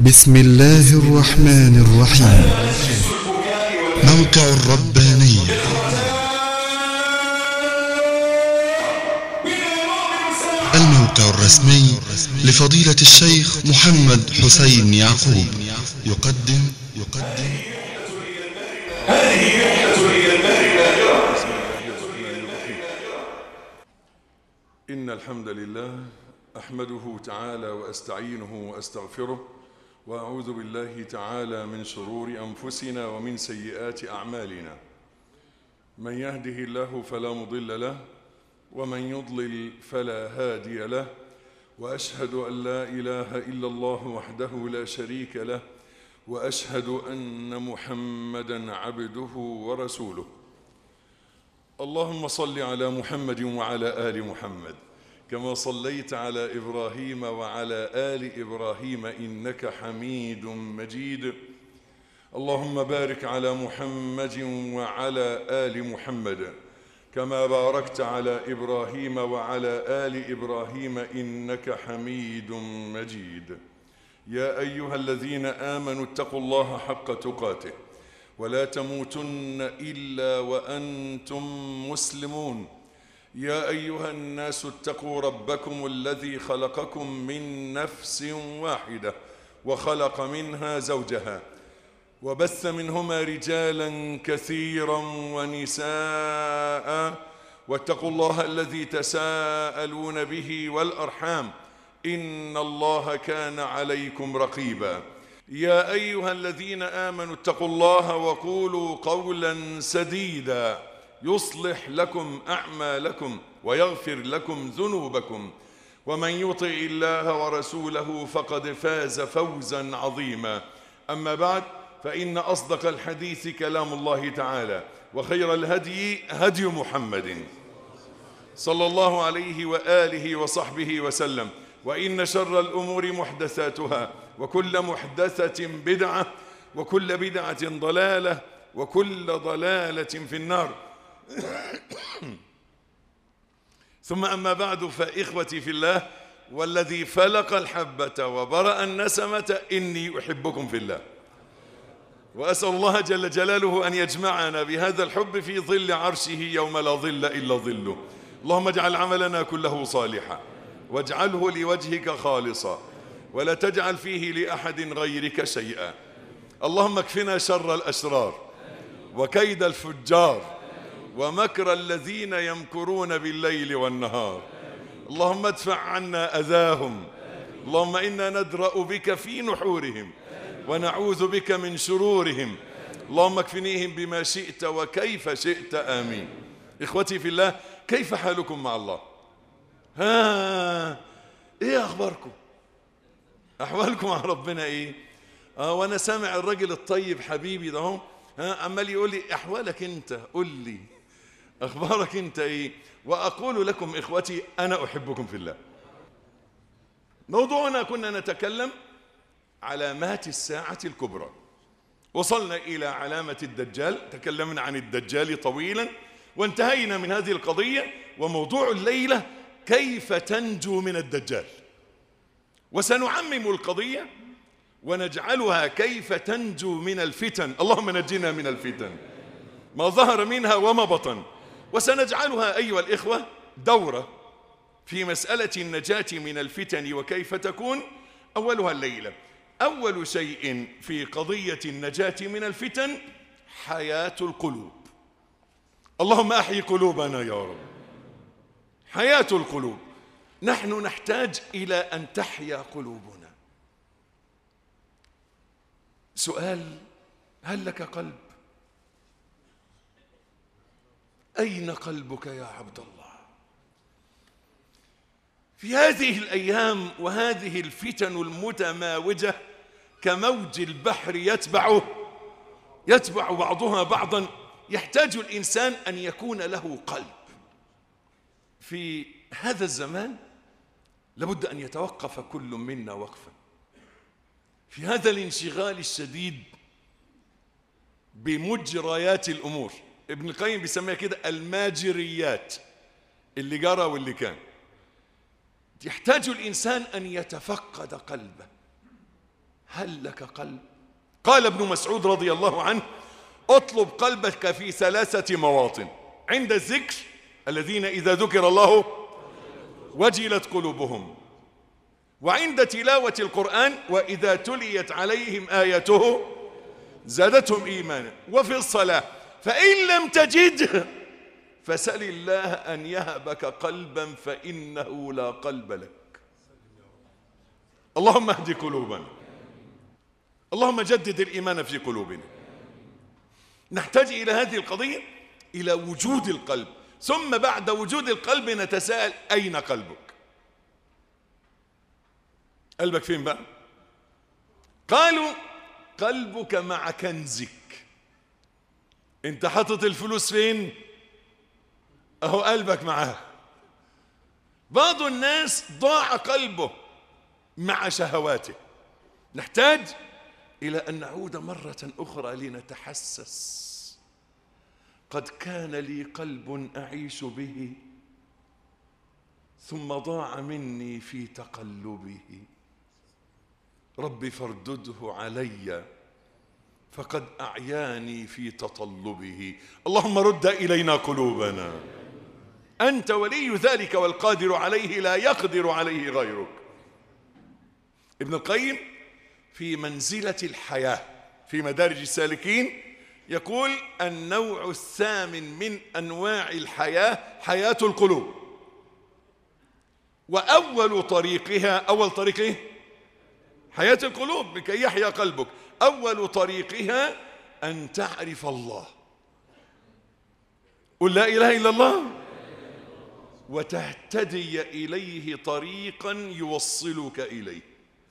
بسم الله الرحمن الرحيم موقع الربانية الموقع الرسمي لفضيلة الشيخ محمد حسين يعقوب يقدم يقدم هذه رحلة إلى الدار الآخرة إن الحمد لله أحمده تعالى وأستعينه وأستغفره وأعوذ بالله تعالى من شرور أنفسنا ومن سيئات أعمالنا من يهده الله فلا مضل له ومن يضلل فلا هادي له وأشهد أن لا إله إلا الله وحده لا شريك له وأشهد أن محمدا عبده ورسوله اللهم صل على محمد وعلى آل محمد كما صليت على إبراهيم وعلى آل إبراهيم إنك حميد مجيد اللهم بارك على محمد وعلى آل محمد كما باركت على إبراهيم وعلى آل إبراهيم إنك حميد مجيد يا أيها الذين آمنوا اتقوا الله حق تقاته ولا تموتن إلا وأنتم مسلمون يا أيها الناس اتقوا ربكم الذي خلقكم من نفس واحدة وخلق منها زوجها وبث منهما رجالا كثيرا ونساء واتقوا الله الذي تساءلون به والأرحام إن الله كان عليكم رقيبا يا أيها الذين آمنوا اتقوا الله وقولوا قولا سديدا يصلح لكم أعمالكم ويغفر لكم ذنوبكم ومن يطع الله ورسوله فقد فاز فوزا عظيما أما بعد فإن أصدق الحديث كلام الله تعالى وخير الهدي هدي محمد صلى الله عليه وآله وصحبه وسلم وإن شر الأمور محدثاتها وكل محدثة بدعة وكل بدعة ضلالة وكل ضلالة في النار ثم أما بعد فإخوتي في الله والذي فلق الحبة وبرأ النسمة إني أحبكم في الله وأسأل الله جل جلاله أن يجمعنا بهذا الحب في ظل عرشه يوم لا ظل إلا ظله اللهم اجعل عملنا كله صالحا واجعله لوجهك خالصا ولا تجعل فيه لأحد غيرك شيئا اللهم اكفنا شر الأشرار وكيد الفجار ومكر الذين يمكرون بالليل والنهار اللهم ادفع عنا أذاهم اللهم إنا ندرأ بك في نحورهم ونعوذ بك من شرورهم اللهم اكفنيهم بما شئت وكيف شئت آمين إخوتي في الله كيف حالكم مع الله ها ايه اخباركم احوالكم مع ربنا ايه اه وانا سامع الراجل الطيب حبيبي ده اهو ها عمال يقول لي احوالك انت قول لي اخبارك انت ايه واقول لكم اخوتي انا احبكم في الله موضوعنا كنا نتكلم علامات الساعة الكبرى وصلنا إلى علامة الدجال تكلمنا عن الدجال طويلا وانتهينا من هذه القضية وموضوع الليلة كيف تنجو من الدجال وسنعمم القضية ونجعلها كيف تنجو من الفتن اللهم نجنا من الفتن ما ظهر منها وما بطن وسنجعلها أيها الإخوة دورة في مسألة النجاة من الفتن وكيف تكون أولها الليلة أول شيء في قضية النجاة من الفتن حياة القلوب اللهم أحيي قلوبنا يا رب حياة القلوب نحن نحتاج إلى أن تحيا قلوبنا سؤال هل لك قلب أين قلبك يا عبد الله في هذه الأيام وهذه الفتن المتماوجة كموج البحر يتبعه يتبع بعضها بعضا يحتاج الإنسان أن يكون له قلب في هذا الزمان لابد أن يتوقف كل منا وقفا في هذا الانشغال الشديد بمجريات الأمور ابن القيم بيسميها كده الماجريات اللي جرى واللي كان يحتاج الإنسان أن يتفقد قلبه هل لك قلب قال ابن مسعود رضي الله عنه اطلب قلبك في ثلاثة مواطن عند الذكر الذين إذا ذكر الله وجلت قلوبهم وعند تلاوة القرآن وإذا تليت عليهم آياته زادتهم إيمانا وفي الصلاة فإن لم تجد فسل الله أن يهبك قلبا فإنه لا قلب لك اللهم اهد قلوبنا اللهم جدد الإيمان في قلوبنا نحتاج إلى هذه القضية إلى وجود القلب ثم بعد وجود القلب نتساءل أين قلبك قلبك فين بقى قالوا قلبك مع كنزك انت حاطط الفلوس فين اهو قلبك معاه بعض الناس ضاع قلبه مع شهواته نحتاج الى ان نعود مره اخرى لنتحسس قد كان لي قلب اعيش به ثم ضاع مني في تقلبه رب فاردده علي فقد اعياني في تطلبه اللهم رد الينا قلوبنا انت ولي ذلك والقادر عليه لا يقدر عليه غيرك ابن القيم في منزله الحياه في مدارج السالكين يقول النوع الثامن من انواع الحياه حياه القلوب واول طريقها اول طريق ايه حياه القلوب لكي يحيا قلبك اول طريقها ان تعرف الله قل لا اله الا الله وتهتدي اليه طريقا يوصلك اليه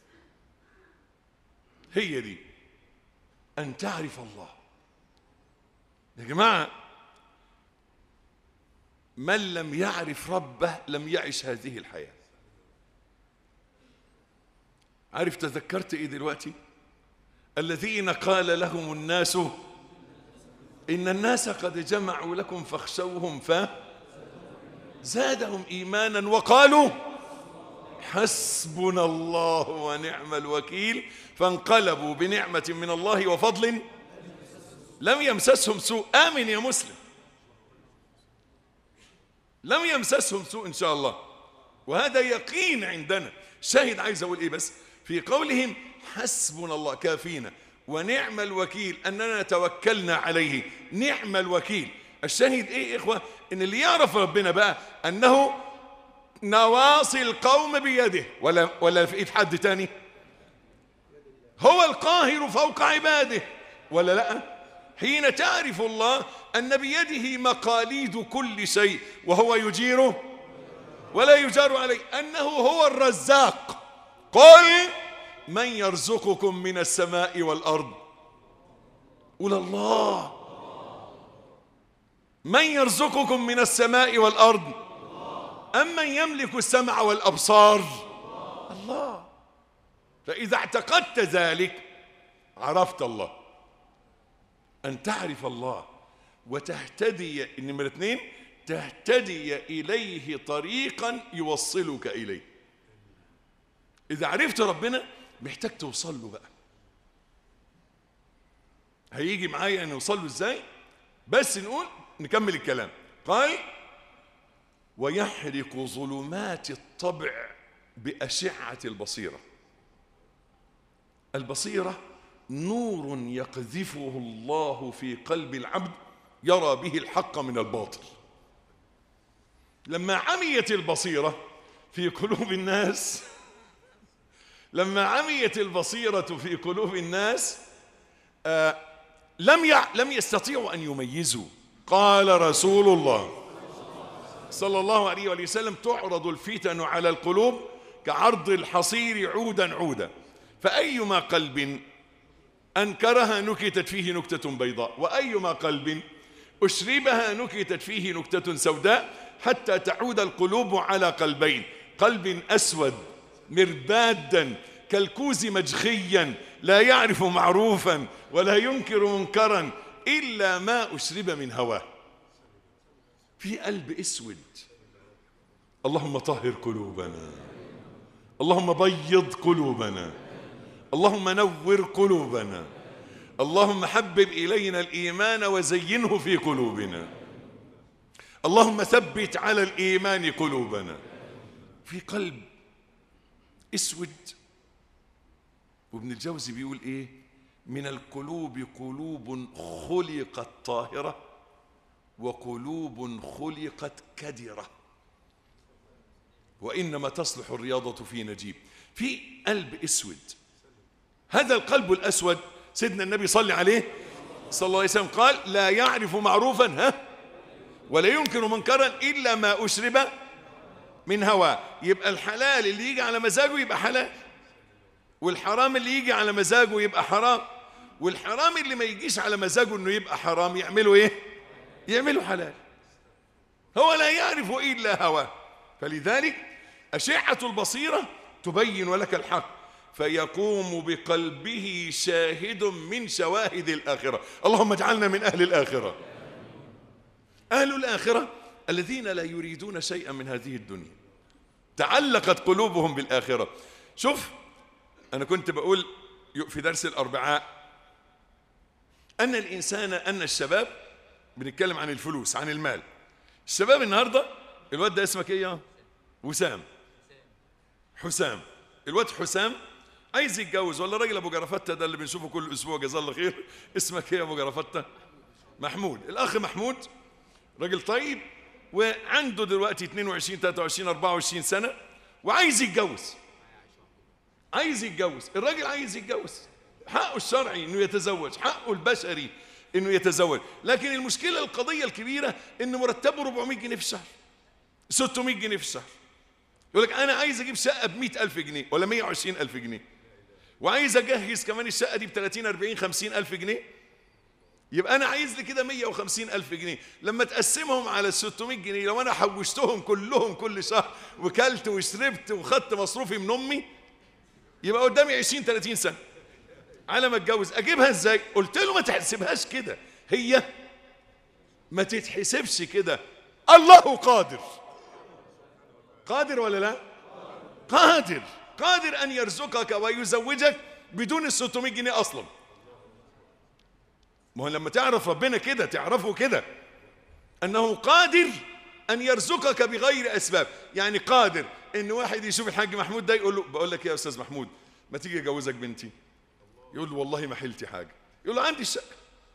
هي دي ان تعرف الله يا جماعه من لم يعرف ربه لم يعش هذه الحياه عارف تذكرت ايه دلوقتي الذين قال لهم الناس ان الناس قد جمعوا لكم فاخشوهم ف زادهم ايمانا وقالوا حسبنا الله ونعم الوكيل فانقلبوا بنعمه من الله وفضل لم يمسسهم سوء امن يا مسلم لم يمسسهم سوء ان شاء الله وهذا يقين عندنا شاهد عايز اقول ايه بس في قولهم حسبنا الله كافينا ونعم الوكيل اننا توكلنا عليه نعم الوكيل الشاهد ايه يا اخوه ان اللي يعرف ربنا بقى انه نواصي القوم بيده ولا ولا في ايد حد تاني هو القاهر فوق عباده ولا لا حين تعرف الله ان بيده مقاليد كل شيء وهو يجيره ولا يجار عليه انه هو الرزاق قل من يرزقكم من السماء والارض قل الله من يرزقكم من السماء والارض امن يملك السمع والابصار الله فاذا اعتقدت ذلك عرفت الله ان تعرف الله وتهتدي نمرة اثنين تهتدي اليه طريقا يوصلك اليه اذا عرفت ربنا محتاج توصل له بقى هيجي معايا نوصل له ازاي بس نقول نكمل الكلام قال ويحرق ظلمات الطبع بأشعة البصيرة البصيرة نور يقذفه الله في قلب العبد يرى به الحق من الباطل لما عميت البصيرة في قلوب الناس لما عميت البصيرة في قلوب الناس آه لم يع... لم يستطيعوا أن يميزوا قال رسول الله صلى الله عليه وآله وسلم تعرض الفتن على القلوب كعرض الحصير عودا عودا فأيما قلب أنكرها نكتت فيه نكتة بيضاء وأيما قلب أشربها نكتت فيه نكتة سوداء حتى تعود القلوب على قلبين قلب أسود مربادا كالكوز مجخيا لا يعرف معروفا ولا ينكر منكرا إلا ما أشرب من هواه في قلب اسود اللهم طهر قلوبنا اللهم بيض قلوبنا اللهم نور قلوبنا اللهم حبب إلينا الإيمان وزينه في قلوبنا اللهم ثبت على الإيمان قلوبنا في قلب اسود وابن الجوزي بيقول ايه من القلوب قلوب خلقت طاهرة وقلوب خلقت كدرة وإنما تصلح الرياضة في نجيب في قلب اسود هذا القلب الأسود سيدنا النبي صلى عليه صلى الله عليه وسلم قال لا يعرف معروفا ها ولا ينكر منكرا إلا ما أشرب من هواه يبقى الحلال اللي يجي على مزاجه يبقى حلال والحرام اللي يجي على مزاجه يبقى حرام والحرام اللي ما يجيش على مزاجه انه يبقى حرام يعمله ايه يعمله حلال هو لا يعرف الا هواه فلذلك اشعه البصيره تبين لك الحق فيقوم بقلبه شاهد من شواهد الاخره اللهم اجعلنا من اهل الاخره اهل الاخره الذين لا يريدون شيئا من هذه الدنيا تعلقت قلوبهم بالاخره شوف أنا كنت بقول في درس الأربعاء أن الإنسان أن الشباب بنتكلم عن الفلوس عن المال الشباب النهاردة الواد ده اسمك إيه يا وسام حسام الواد حسام عايز يتجوز ولا راجل أبو جرفتة ده اللي بنشوفه كل أسبوع جزاه الله خير اسمك إيه يا أبو جرفتة محمود الأخ محمود راجل طيب وعنده دلوقتي 22 23 24 سنة وعايز يتجوز عايز يتجوز الراجل عايز يتجوز حقه الشرعي انه يتزوج حقه البشري انه يتزوج لكن المشكلة القضية الكبيرة ان مرتبه 400 جنيه في الشهر 600 جنيه في الشهر يقول لك انا عايز اجيب شقة ب 100000 جنيه ولا 120000 جنيه وعايز اجهز كمان الشقة دي ب 30 40 50 الف جنيه يبقى انا عايز لي كده 150 الف جنيه لما تقسمهم على ال 600 جنيه لو انا حوشتهم كلهم كل شهر وكلت وشربت وخدت مصروفي من امي يبقى قدامي 20 30 سنه على ما اتجوز اجيبها ازاي قلت له ما تحسبهاش كده هي ما تتحسبش كده الله قادر قادر ولا لا قادر قادر ان يرزقك ويزوجك بدون ال 600 جنيه اصلا ما هو لما تعرف ربنا كده تعرفه كده انه قادر ان يرزقك بغير اسباب يعني قادر ان واحد يشوف الحاج محمود ده يقول له بقول لك يا استاذ محمود ما تيجي اجوزك بنتي يقول له والله ما حلتي حاجه يقول له عندي الشقه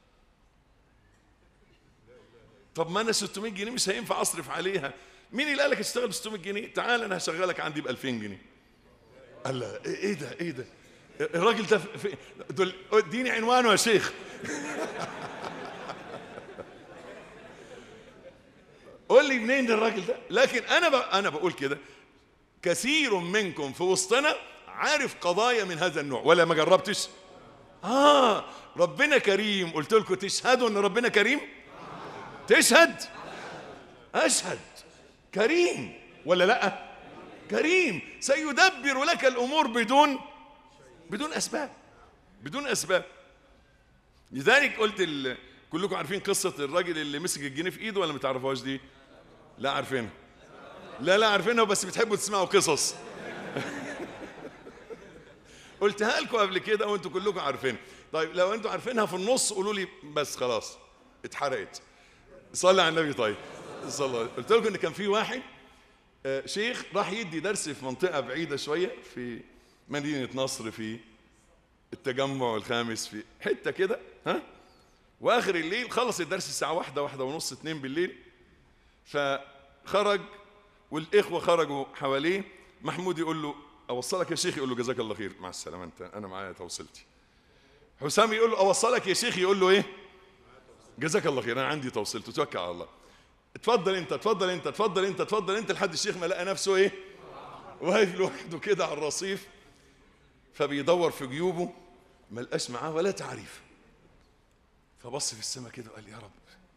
طب ما انا 600 جنيه مش هينفع اصرف عليها مين اللي قال لك اشتغل ب 600 جنيه تعال انا هشغلك عندي ب 2000 جنيه قال له ايه ده ايه ده الراجل ده في دول اديني عنوانه يا شيخ قول لي منين الراجل ده لكن انا ب... انا بقول كده كثير منكم في وسطنا عارف قضايا من هذا النوع ولا ما جربتش اه ربنا كريم قلت لكم تشهدوا ان ربنا كريم تشهد اشهد كريم ولا لا كريم سيدبر لك الامور بدون بدون اسباب بدون اسباب لذلك قلت ال... كلكم عارفين قصه الراجل اللي مسك الجنيه في ايده ولا ما تعرفوهاش دي لا عارفينها لا لا عارفينها بس بتحبوا تسمعوا قصص قلتها لكم قبل كده وانتم كلكم عارفينها طيب لو انتم عارفينها في النص قولوا لي بس خلاص اتحرقت صلي على النبي طيب صلى الله قلت لكم ان كان في واحد آه، شيخ راح يدي درس في منطقه بعيده شويه في مدينه نصر في التجمع الخامس في حته كده ها واخر الليل خلص الدرس الساعه واحدة واحدة ونص اتنين بالليل فخرج والاخوه خرجوا حواليه محمود يقول له اوصلك يا شيخ يقول له جزاك الله خير مع السلامه انت انا معايا توصلتي حسام يقول له اوصلك يا شيخ يقول له ايه جزاك الله خير انا عندي توصلت توكل على الله اتفضل انت اتفضل انت اتفضل انت اتفضل انت لحد الشيخ ما لقى نفسه ايه واقف لوحده كده على الرصيف فبيدور في جيوبه ما لقاش معاه ولا تعريف فبص في السماء كده وقال يا رب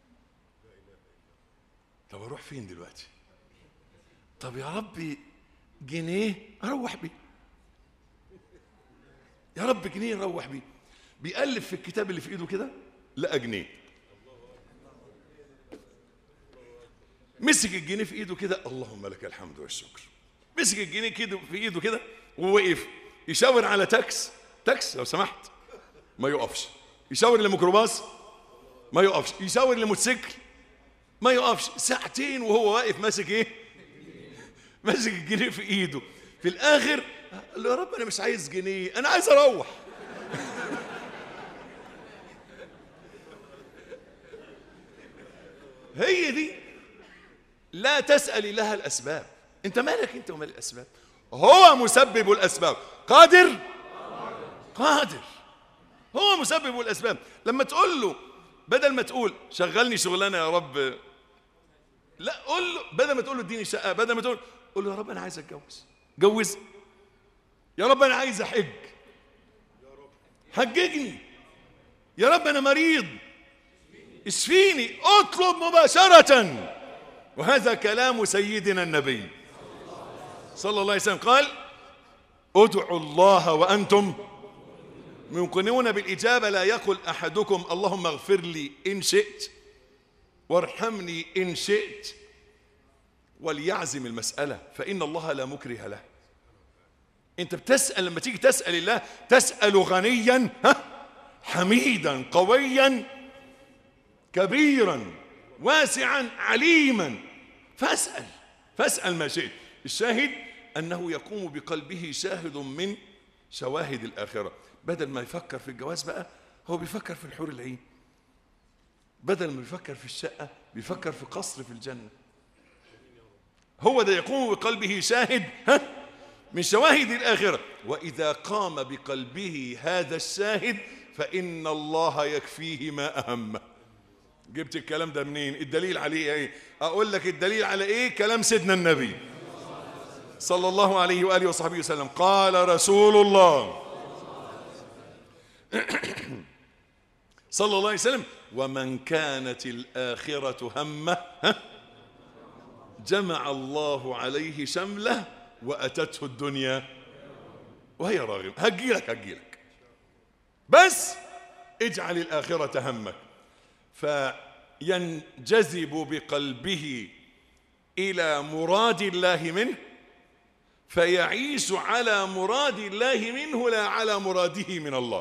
طب اروح فين دلوقتي طب يا ربي جنيه اروح بيه يا رب جنيه اروح بيه بيقلب في الكتاب اللي في ايده كده لقى جنيه مسك الجنيه في ايده كده اللهم لك الحمد والشكر مسك الجنيه كده في ايده كده ووقف يشاور على تاكس تاكس لو سمحت ما يقفش يشاور لميكروباص ما يقفش يشاور لموتوسيكل ما يقفش ساعتين وهو واقف ماسك ايه ماسك الجنيه في ايده في الاخر قال له يا رب انا مش عايز جنيه انا عايز اروح هي دي لا تسأل لها الأسباب أنت مالك أنت ومال الأسباب هو مسبب الأسباب قادر قادر هو مسبب الأسباب لما تقول له بدل ما تقول شغلني شغلانة يا رب لا قول له بدل ما تقول له اديني شقة بدل ما تقول قول له يا رب أنا عايز أتجوز جوز يا رب أنا عايز أحج حججني يا رب أنا مريض اشفيني اطلب مباشرة وهذا كلام سيدنا النبي صلى الله عليه وسلم قال ادعوا الله وأنتم موقنون بالإجابة لا يقل أحدكم اللهم اغفر لي إن شئت وارحمني إن شئت وليعزم المسألة فإن الله لا مكره له أنت بتسأل لما تيجي تسأل الله تسأل غنيا ها حميدا قويا كبيرا واسعا عليما فاسأل فاسأل ما شئت الشاهد أنه يقوم بقلبه شاهد من شواهد الآخرة بدل ما يفكر في الجواز بقى هو بيفكر في الحور العين بدل ما يفكر في الشقة بيفكر في قصر في الجنة هو ده يقوم بقلبه شاهد ها من شواهد الآخرة وإذا قام بقلبه هذا الشاهد فإن الله يكفيه ما أهمه جبت الكلام ده منين الدليل عليه ايه اقول لك الدليل على ايه كلام سيدنا النبي صلى الله عليه واله وصحبه وسلم قال رسول الله صلى الله عليه وسلم ومن كانت الآخرة همه ها؟ جمع الله عليه شمله وأتته الدنيا وهي راغمة هجيلك هجيلك بس اجعل الآخرة همك فينجذب بقلبه إلى مراد الله منه فيعيش على مراد الله منه لا على مراده من الله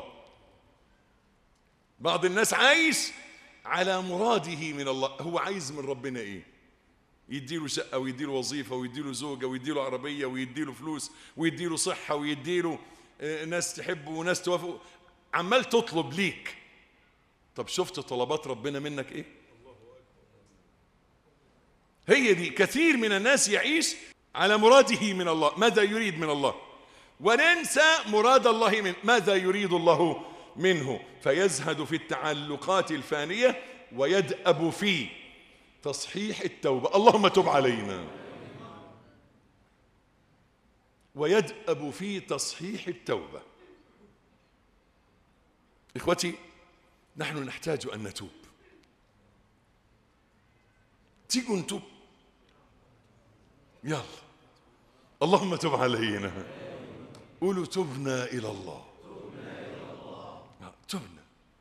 بعض الناس عايش على مراده من الله هو عايز من ربنا ايه يديله شقة ويديله وظيفة ويديله زوجة ويديله عربية ويديله فلوس ويديله صحة ويديله آه، ناس تحبه وناس توافقه عمال تطلب ليك طب شفت طلبات ربنا منك ايه هي دي كثير من الناس يعيش على مراده من الله ماذا يريد من الله وننسى مراد الله منه ماذا يريد الله منه فيزهد في التعلقات الفانية ويدأب في تصحيح التوبة اللهم تب علينا ويدأب في تصحيح التوبة إخوتي نحن نحتاج أن نتوب تيجوا نتوب يلا اللهم تب علينا قولوا تبنا إلى الله آه، تبنا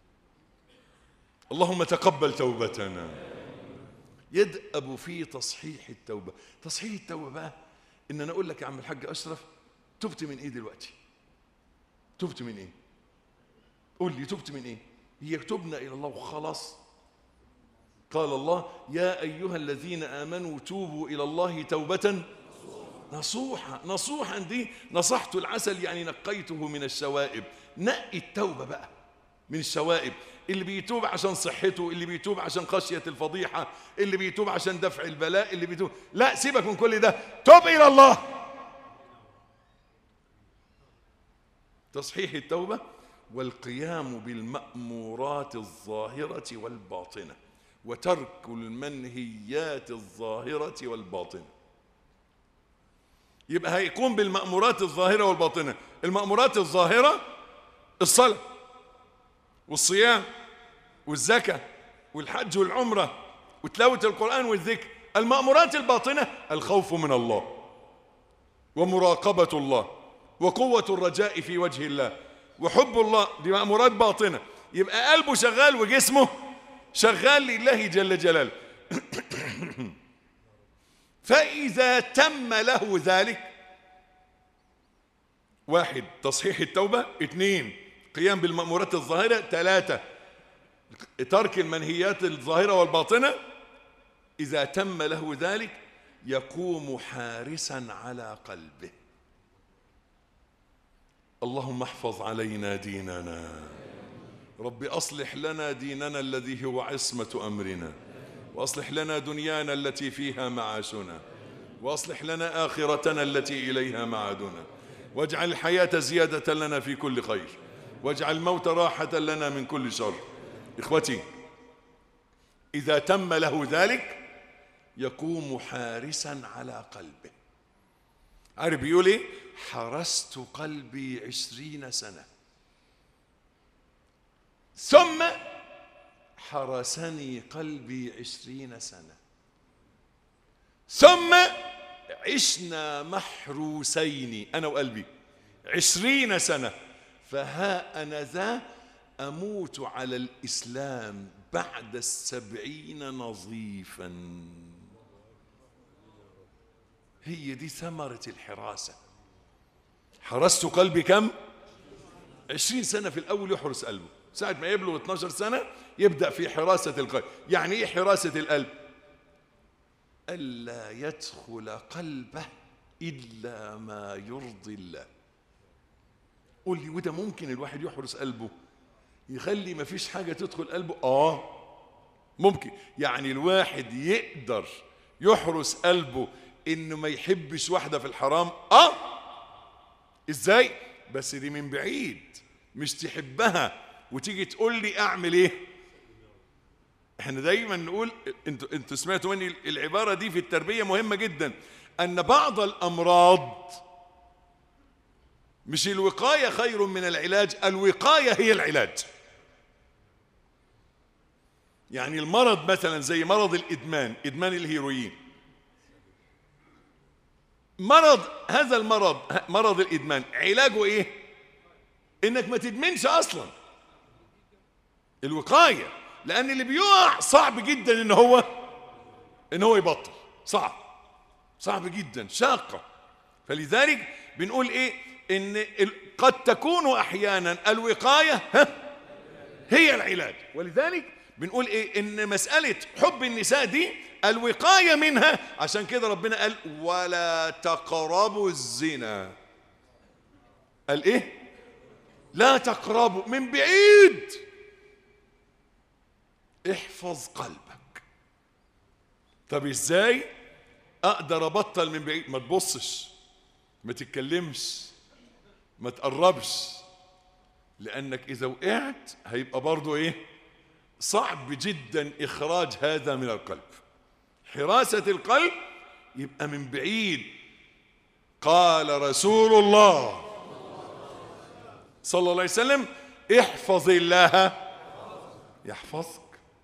اللهم تقبل توبتنا يدأب في تصحيح التوبة تصحيح التوبة بقى إن أنا أقول لك يا عم الحاج أشرف تبت من إيه دلوقتي تبت من إيه قول لي تبت من إيه هي تبنا إلى الله وخلاص قال الله يا أيها الذين آمنوا توبوا إلى الله توبة نصوحة نصوحا دي نصحت العسل يعني نقيته من الشوائب نقي التوبة بقى من الشوائب اللي بيتوب عشان صحته اللي بيتوب عشان خشية الفضيحة اللي بيتوب عشان دفع البلاء اللي بيتوب لا سيبك من كل ده توب إلى الله تصحيح التوبة والقيام بالمأمورات الظاهرة والباطنة وترك المنهيات الظاهرة والباطنة يبقى هيقوم بالمأمورات الظاهرة والباطنة المأمورات الظاهرة الصلاة والصيام والزكاة والحج والعمرة وتلاوة القرآن والذكر المأمورات الباطنة الخوف من الله ومراقبة الله وقوة الرجاء في وجه الله وحب الله دي مأمورات باطنة يبقى قلبه شغال وجسمه شغال لله جل جلاله فإذا تم له ذلك واحد تصحيح التوبة اثنين قيام بالمأمورات الظاهرة ثلاثة ترك المنهيات الظاهرة والباطنة إذا تم له ذلك يقوم حارسا على قلبه اللهم احفظ علينا ديننا رب أصلح لنا ديننا الذي هو عصمة أمرنا وأصلح لنا دنيانا التي فيها معاشنا وأصلح لنا آخرتنا التي إليها معادنا واجعل الحياة زيادة لنا في كل خير واجعل الموت راحة لنا من كل شر إخوتي إذا تم له ذلك يقوم حارسا على قلبه عارف بيقول ايه حرست قلبي عشرين سنة ثم حرسني قلبي عشرين سنة ثم عشنا محروسين أنا وقلبي عشرين سنة فها أنا ذا أموت على الإسلام بعد السبعين نظيفا هي دي ثمرة الحراسة حرست قلبي كم؟ عشرين سنة في الأول يحرس قلبه ساعة ما يبلغ 12 سنة يبدأ في حراسة القلب يعني إيه حراسة القلب؟ ألا يدخل قلبه إلا ما يرضي الله قول لي وده ممكن الواحد يحرس قلبه يخلي ما فيش حاجة تدخل قلبه آه ممكن يعني الواحد يقدر يحرس قلبه إنه ما يحبش واحدة في الحرام آه إزاي بس دي من بعيد مش تحبها وتيجي تقول لي أعمل إيه احنا دايما نقول انتوا انتوا سمعتوا مني العباره دي في التربيه مهمه جدا ان بعض الامراض مش الوقايه خير من العلاج الوقايه هي العلاج يعني المرض مثلا زي مرض الادمان ادمان الهيروين مرض هذا المرض مرض الادمان علاجه ايه انك ما تدمنش اصلا الوقايه لان اللي بيقع صعب جدا ان هو ان هو يبطل صعب صعب جدا شاقه فلذلك بنقول ايه ان ال- قد تكون احيانا الوقايه ها هي العلاج ولذلك بنقول ايه ان مساله حب النساء دي الوقايه منها عشان كده ربنا قال ولا تقربوا الزنا قال ايه لا تقربوا من بعيد احفظ قلبك طب ازاي اقدر ابطل من بعيد ما تبصش ما تتكلمش ما تقربش لانك اذا وقعت هيبقى برضو ايه صعب جدا اخراج هذا من القلب حراسة القلب يبقى من بعيد قال رسول الله صلى الله عليه وسلم احفظ الله يحفظك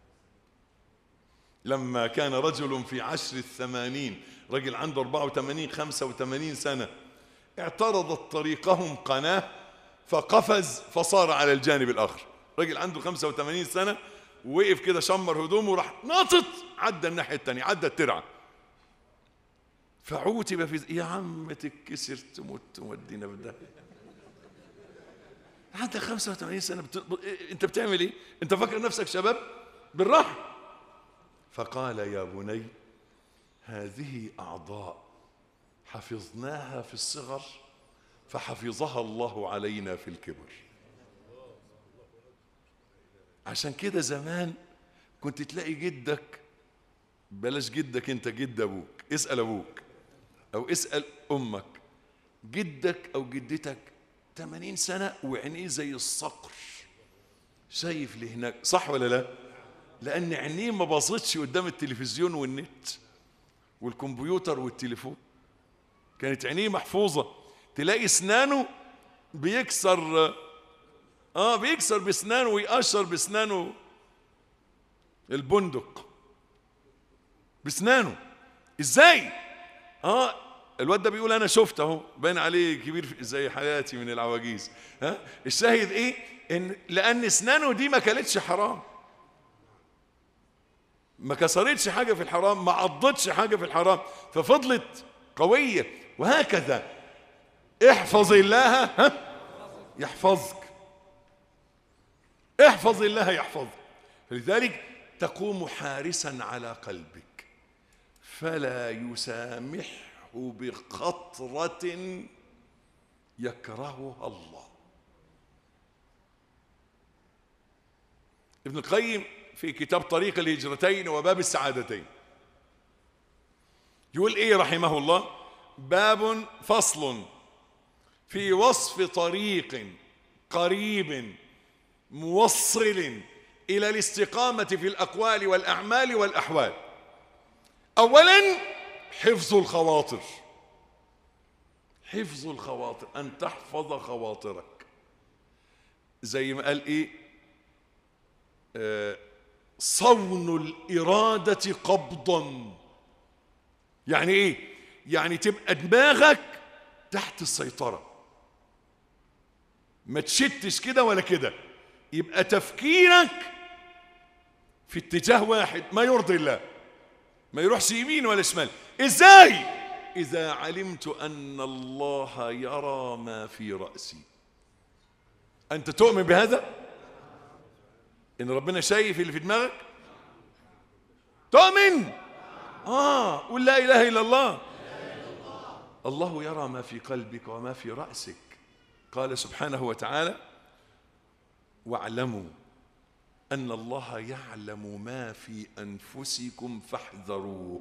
لما كان رجل في عشر الثمانين رجل عنده 84 85 سنة اعترضت طريقهم قناة فقفز فصار على الجانب الآخر رجل عنده 85 سنة ووقف كده شمر هدومه وراح ناطط عدى الناحية التانية عدى الترعة فعوتب في يا عم تتكسر تموت تودينا بالده عندك 85 سنة بت... ب... انت بتعمل ايه؟ انت فاكر نفسك شباب؟ بالراحة فقال يا بني هذه أعضاء حفظناها في الصغر فحفظها الله علينا في الكبر عشان كده زمان كنت تلاقي جدك بلاش جدك انت جد ابوك اسأل ابوك او اسأل امك جدك او جدتك 80 سنة وعينيه زي الصقر شايف لهناك صح ولا لا لان عينيه ما باصتش قدام التلفزيون والنت والكمبيوتر والتليفون كانت عينيه محفوظة تلاقي اسنانه بيكسر اه بيكسر باسنانه ويقشر باسنانه البندق باسنانه ازاي اه الواد ده بيقول انا شفت اهو باين عليه كبير في- زي حياتي من العواجيز ها الشاهد ايه ان لان اسنانه دي ما كانتش حرام ما كسرتش حاجه في الحرام ما عضتش حاجه في الحرام ففضلت قويه وهكذا احفظ الله ها يحفظك احفظ الله يحفظك فلذلك تقوم حارسا على قلبك فلا يسامحه بخطرة يكرهها الله ابن القيم في كتاب طريق الهجرتين وباب السعادتين يقول ايه رحمه الله باب فصل في وصف طريق قريب موصل الى الاستقامه في الاقوال والاعمال والاحوال اولا حفظ الخواطر حفظ الخواطر ان تحفظ خواطرك زي ما قال ايه آه صون الاراده قبضا يعني ايه يعني تبقى دماغك تحت السيطره ما تشتش كده ولا كده يبقى تفكيرك في اتجاه واحد ما يرضي الله ما يروحش يمين ولا شمال ازاي اذا علمت ان الله يرى ما في راسي انت تؤمن بهذا ان ربنا شايف اللي في دماغك تؤمن اه قل لا اله الا الله الله يرى ما في قلبك وما في راسك قال سبحانه وتعالى واعلموا ان الله يعلم ما في انفسكم فاحذروه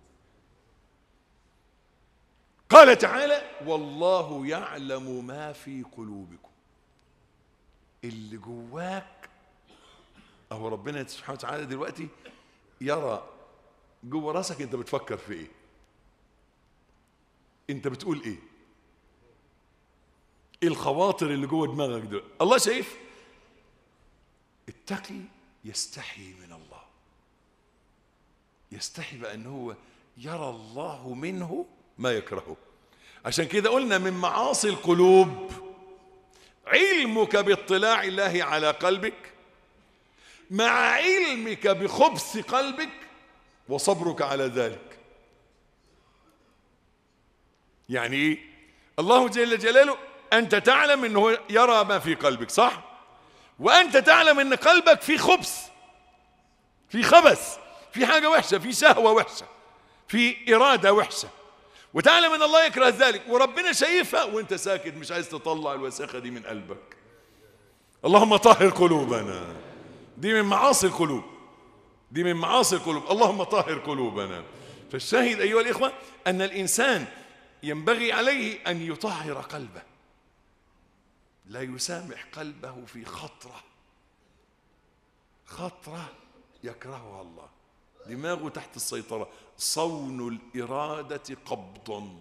قال تعالى والله يعلم ما في قلوبكم اللي جواك اهو ربنا سبحانه وتعالى دلوقتي يرى جوه راسك انت بتفكر في ايه انت بتقول ايه ايه الخواطر اللي جوه دماغك دلوقتي الله شايف التقي يستحي من الله يستحي بأن هو يرى الله منه ما يكرهه عشان كده قلنا من معاصي القلوب علمك باطلاع الله على قلبك مع علمك بخبث قلبك وصبرك على ذلك يعني ايه الله جل جلاله انت تعلم انه يرى ما في قلبك صح وانت تعلم ان قلبك فيه خبث في خبث في حاجه وحشه في شهوه وحشه في اراده وحشه وتعلم ان الله يكره ذلك وربنا شايفها وانت ساكت مش عايز تطلع الوساخه دي من قلبك اللهم طهر قلوبنا دي من معاصي القلوب دي من معاصي القلوب اللهم طهر قلوبنا فالشاهد ايها الاخوه ان الانسان ينبغي عليه ان يطهر قلبه لا يسامح قلبه في خطره خطره يكرهها الله دماغه تحت السيطره صون الاراده قبضا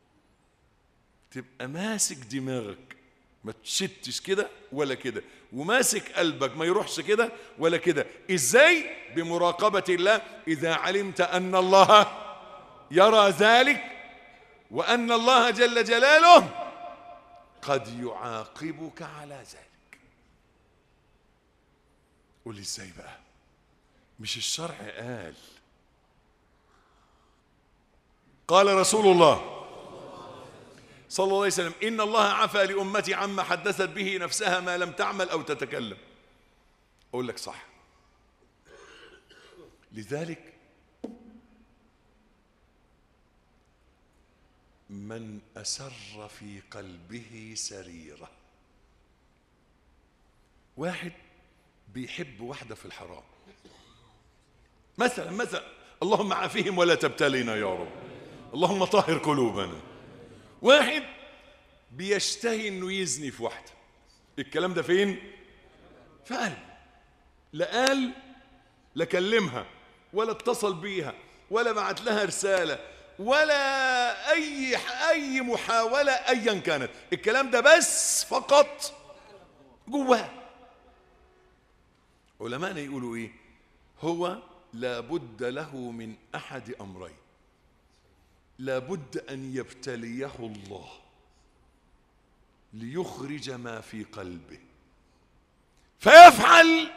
تبقى ماسك دماغك ما تشتش كده ولا كده وماسك قلبك ما يروحش كده ولا كده ازاي بمراقبه الله اذا علمت ان الله يرى ذلك وان الله جل جلاله قد يعاقبك على ذلك قول لي ازاي بقى مش الشرع قال قال رسول الله صلى الله عليه وسلم إن الله عفى لأمتي عما حدثت به نفسها ما لم تعمل أو تتكلم أقول لك صح لذلك من أسر في قلبه سريرة واحد بيحب واحدة في الحرام مثلا مثلا اللهم عافيهم ولا تبتلينا يا رب اللهم طهر قلوبنا واحد بيشتهي انه يزني في واحده الكلام ده فين في قلبه لا قال لا كلمها ولا اتصل بيها ولا بعت لها رساله ولا اي اي محاوله ايا كانت الكلام ده بس فقط جواه علماءنا يقولوا ايه هو لابد له من احد امرين لابد ان يبتليه الله ليخرج ما في قلبه فيفعل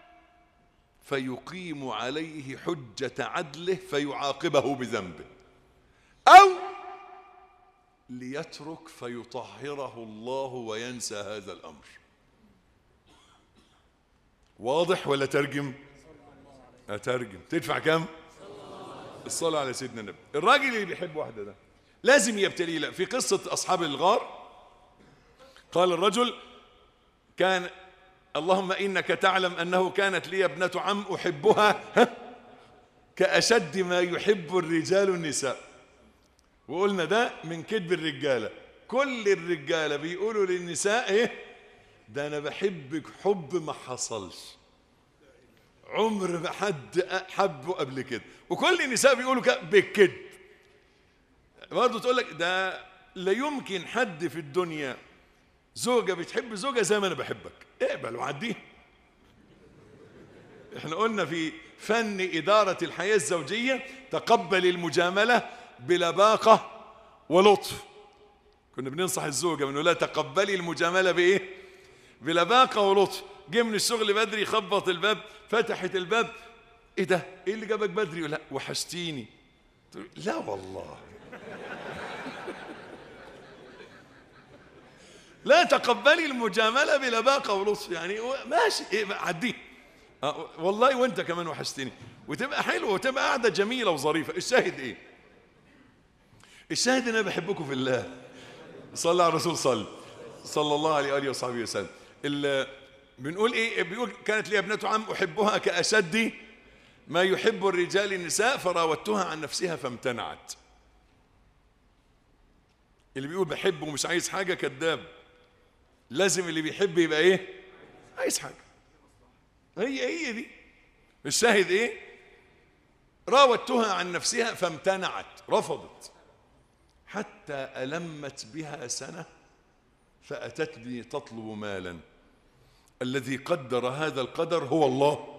فيقيم عليه حجه عدله فيعاقبه بذنبه او ليترك فيطهره الله وينسى هذا الأمر واضح ولا ترجم أترجم تدفع كم الصلاة على سيدنا النبي الراجل اللي بيحب واحدة ده لازم يبتلي لا في قصة أصحاب الغار قال الرجل كان اللهم إنك تعلم أنه كانت لي ابنة عم أحبها ها؟ كأشد ما يحب الرجال النساء وقلنا ده من كذب الرجالة كل الرجالة بيقولوا للنساء ايه ده انا بحبك حب ما حصلش عمر ما حد حبه قبل كده وكل النساء بيقولوا كده بالكذب برضه تقول لك ده لا يمكن حد في الدنيا زوجة بتحب زوجة زي ما انا بحبك اقبل وعديها احنا قلنا في فن إدارة الحياة الزوجية تقبل المجاملة بلباقة ولطف كنا بننصح الزوجة بنقول لها تقبلي المجاملة بإيه بلباقة ولطف جه من الشغل بدري خبط الباب فتحت الباب ايه ده ايه اللي جابك بدري لا وحشتيني تقول لا والله لا تقبلي المجاملة بلباقة ولطف يعني ماشي ايه عديه آه، والله وانت كمان وحشتني وتبقى حلوه وتبقى قاعده جميله وظريفه الشاهد ايه الشاهد ان انا بحبكم في الله صلى على الرسول صلى صلى الله عليه واله وصحبه وسلم ال- بنقول ايه بيقول كانت لي ابنه عم احبها كاشد ما يحب الرجال النساء فراودتها عن نفسها فامتنعت اللي بيقول بحب ومش عايز حاجه كذاب لازم اللي بيحب يبقى ايه عايز حاجه هي هي دي الشاهد ايه راودتها عن نفسها فامتنعت رفضت حتى ألمت بها سنة فأتتني تطلب مالا الذي قدر هذا القدر هو الله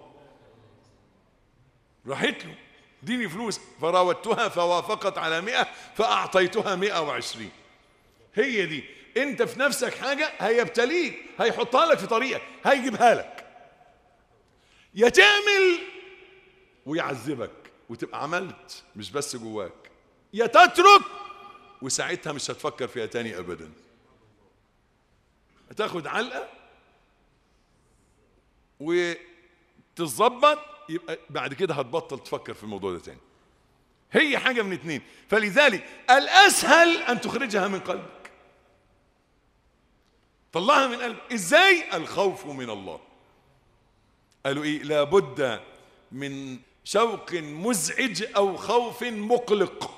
راحت له ديني فلوس فراودتها فوافقت على مئة فأعطيتها مئة وعشرين هي دي انت في نفسك حاجة هيبتليك هيحطها لك في طريقك هيجيبها لك يا تعمل ويعذبك وتبقى عملت مش بس جواك يا تترك وساعتها مش هتفكر فيها تاني ابدا هتاخد علقه وتظبط يبقى بعد كده هتبطل تفكر في الموضوع ده تاني هي حاجه من اتنين فلذلك الاسهل ان تخرجها من قلبك طلعها من قلبك ازاي الخوف من الله قالوا ايه لابد من شوق مزعج او خوف مقلق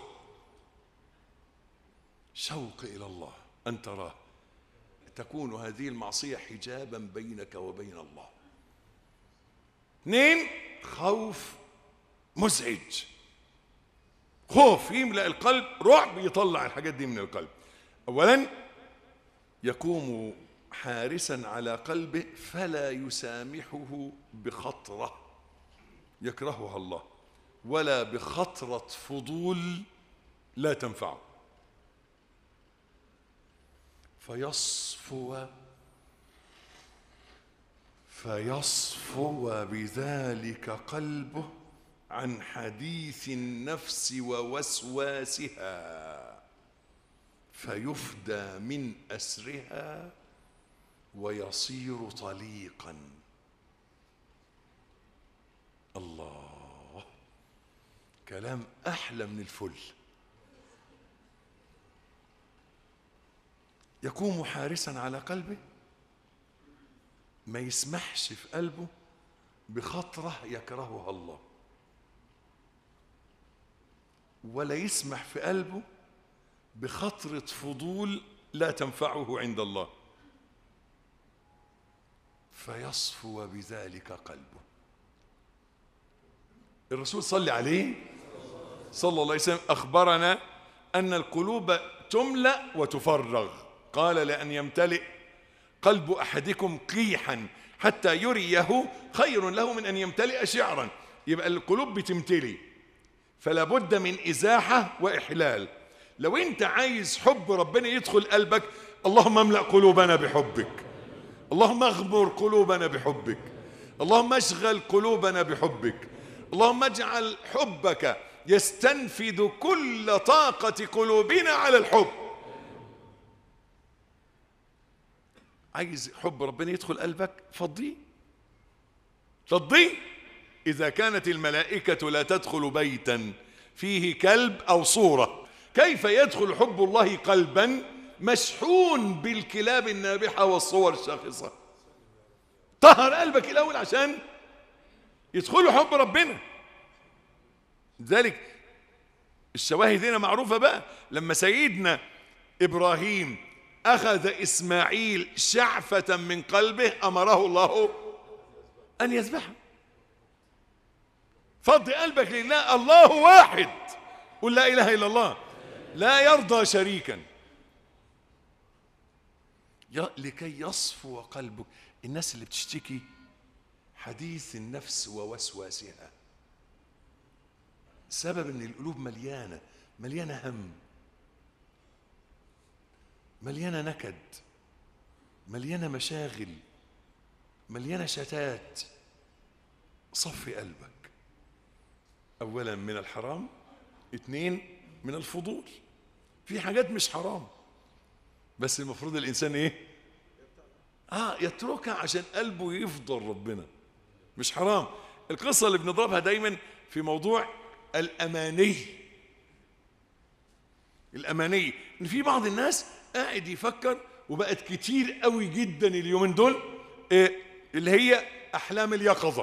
شوق الى الله ان تراه تكون هذه المعصيه حجابا بينك وبين الله اثنين خوف مزعج خوف يملا القلب رعب يطلع الحاجات دي من القلب اولا يقوم حارسا على قلبه فلا يسامحه بخطره يكرهها الله ولا بخطره فضول لا تنفعه فيصفو فيصفو بذلك قلبه عن حديث النفس ووسواسها فيفدى من اسرها ويصير طليقا الله كلام احلى من الفل يقوم حارسا على قلبه ما يسمحش في قلبه بخطره يكرهها الله ولا يسمح في قلبه بخطره فضول لا تنفعه عند الله فيصفو بذلك قلبه الرسول صلى عليه صلى الله عليه وسلم أخبرنا أن القلوب تملأ وتفرغ قال لأن يمتلئ قلب أحدكم قيحا حتى يريه خير له من أن يمتلئ شعرا يبقى القلوب بتمتلي فلا بد من إزاحة وإحلال لو أنت عايز حب ربنا يدخل قلبك اللهم املأ قلوبنا بحبك اللهم اغمر قلوبنا بحبك اللهم اشغل قلوبنا بحبك اللهم اجعل حبك يستنفذ كل طاقة قلوبنا على الحب عايز حب ربنا يدخل قلبك فضيه فضيه إذا كانت الملائكة لا تدخل بيتا فيه كلب أو صورة كيف يدخل حب الله قلبا مشحون بالكلاب النابحة والصور الشاخصة طهر قلبك الأول عشان يدخل حب ربنا لذلك الشواهد هنا معروفة بقى لما سيدنا إبراهيم أخذ إسماعيل شعفة من قلبه أمره الله أن يذبحه فض قلبك لله الله واحد قل لا إله إلا الله لا يرضى شريكا ي- لكي يصفو قلبك الناس اللي بتشتكي حديث النفس ووسواسها سبب ان القلوب مليانه مليانه هم مليانه نكد مليانه مشاغل مليانه شتات صفي قلبك اولا من الحرام اثنين من الفضول في حاجات مش حرام بس المفروض الانسان ايه اه يتركها عشان قلبه يفضل ربنا مش حرام القصه اللي بنضربها دايما في موضوع الاماني الاماني ان في بعض الناس قاعد يفكر وبقت كتير قوي جدا اليومين دول إيه اللي هي احلام اليقظه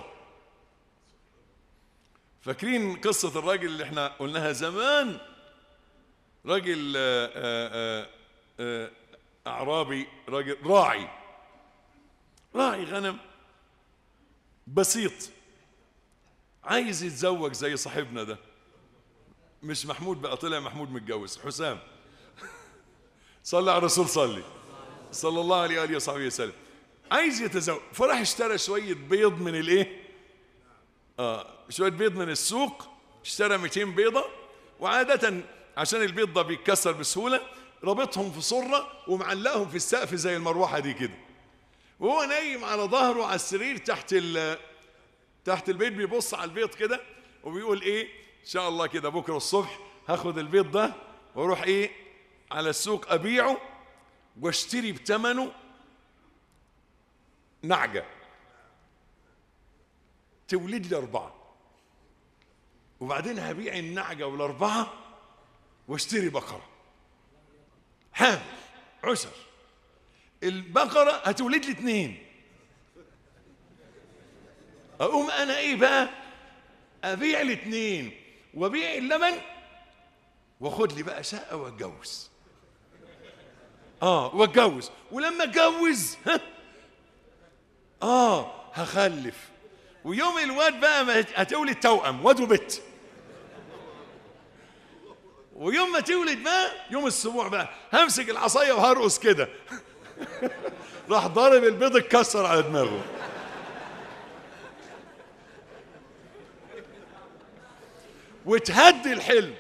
فاكرين قصه الراجل اللي احنا قلناها زمان راجل آه، آه، آه، اعرابي راجل راعي راعي غنم بسيط عايز يتزوج زي صاحبنا ده مش محمود بقى طلع محمود متجوز حسام صلى على الرسول صلي صلى الله عليه واله وصحبه وسلم عايز يتزوج فراح اشترى شويه بيض من الايه اه شويه بيض من السوق اشترى 200 بيضه وعاده عشان البيض ده بيتكسر بسهوله رابطهم في صره ومعلقهم في السقف زي المروحه دي كده وهو نايم على ظهره على السرير تحت ال تحت البيت بيبص على البيض كده وبيقول ايه ان شاء الله كده بكره الصبح هاخد البيض ده واروح ايه على السوق ابيعه واشتري بثمنه نعجه تولد لي اربعه وبعدين هبيع النعجه والاربعه واشتري بقره حامل عشر البقره هتولد لي اثنين اقوم انا ايه بقى ابيع الاثنين وابيع اللبن واخد لي بقى شقه واتجوز اه واتجوز ولما اتجوز ها اه هخلف ويوم الواد بقى ما هت- هتولد توأم واد وبت ويوم ما تولد بقى يوم السبوع بقى همسك العصايه وهرقص كده راح ضارب البيض اتكسر على دماغه وتهدي الحلم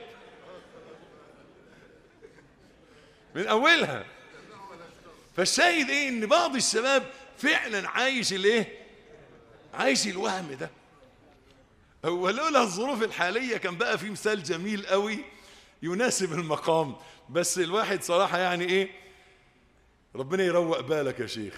من اولها فالشاهد ايه ان بعض الشباب فعلا عايش الايه عايش الوهم ده هو لولا الظروف الحاليه كان بقى في مثال جميل قوي يناسب المقام بس الواحد صراحه يعني ايه ربنا يروق بالك يا شيخ